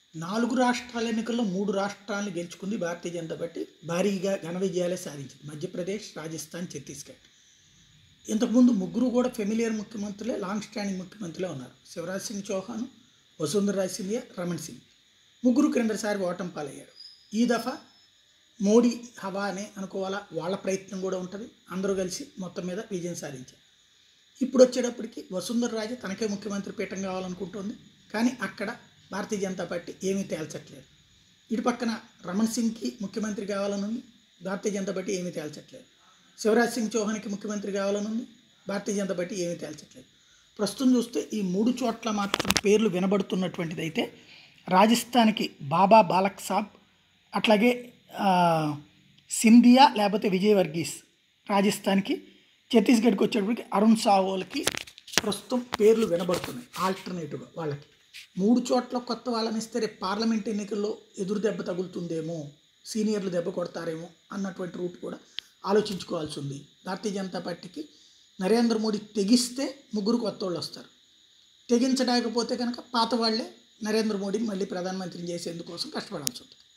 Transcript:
నాలుగు రాష్ట్రాల ఎన్నికల్లో మూడు రాష్ట్రాలను గెలుచుకుంది భారతీయ జనతా పార్టీ భారీగా ఘన విజయాలే సాధించింది మధ్యప్రదేశ్ రాజస్థాన్ ఛత్తీస్గఢ్ ఇంతకుముందు ముగ్గురు కూడా ఫెమిలియర్ ముఖ్యమంత్రులే లాంగ్ స్టాండింగ్ ముఖ్యమంత్రులే ఉన్నారు శివరాజ్ సింగ్ చౌహాన్ వసుంధరా సింధియా రమణ్ సింగ్ ముగ్గురు క్రిందసారి ఓటమి పాలయ్యారు ఈ దఫా మోడీ హవా అనే అనుకోవాలా వాళ్ళ ప్రయత్నం కూడా ఉంటుంది అందరూ కలిసి మొత్తం మీద విజయం సాధించారు ఇప్పుడు వచ్చేటప్పటికి వసుంధర రాజే తనకే ముఖ్యమంత్రి పీఠం కావాలనుకుంటుంది కానీ అక్కడ భారతీయ జనతా పార్టీ ఏమీ తేల్చట్లేదు ఇటు పక్కన రమణ్ సింగ్కి ముఖ్యమంత్రి కావాలని ఉంది భారతీయ జనతా పార్టీ ఏమీ తేల్చట్లేదు శివరాజ్ సింగ్ చౌహాన్కి ముఖ్యమంత్రి కావాలని ఉంది భారతీయ జనతా పార్టీ ఏమీ తేల్చట్లేదు ప్రస్తుతం చూస్తే ఈ మూడు చోట్ల మాత్రం పేర్లు వినబడుతున్నటువంటిది అయితే రాజస్థాన్కి బాబా బాలక్ సాబ్ అట్లాగే ఆ, సింధియా లేకపోతే విజయ్ వర్గీస్ రాజస్థాన్కి ఛత్తీస్గఢ్కి వచ్చేటప్పటికి అరుణ్ సావోల్కి ప్రస్తుతం పేర్లు వినబడుతున్నాయి ఆల్టర్నేటివ్గా వాళ్ళకి మూడు చోట్ల కొత్త వాళ్ళని ఇస్తే రేపు పార్లమెంట్ ఎన్నికల్లో ఎదురు దెబ్బ తగులుతుందేమో సీనియర్లు దెబ్బ కొడతారేమో అన్నటువంటి రూట్ కూడా ఆలోచించుకోవాల్సి ఉంది భారతీయ జనతా పార్టీకి నరేంద్ర మోడీ తెగిస్తే ముగ్గురు కొత్త వాళ్ళు వస్తారు తెగించలేకపోతే కనుక పాత వాళ్ళే నరేంద్ర మోడీని మళ్ళీ ప్రధానమంత్రిని చేసేందుకోసం కష్టపడాల్సి ఉంటుంది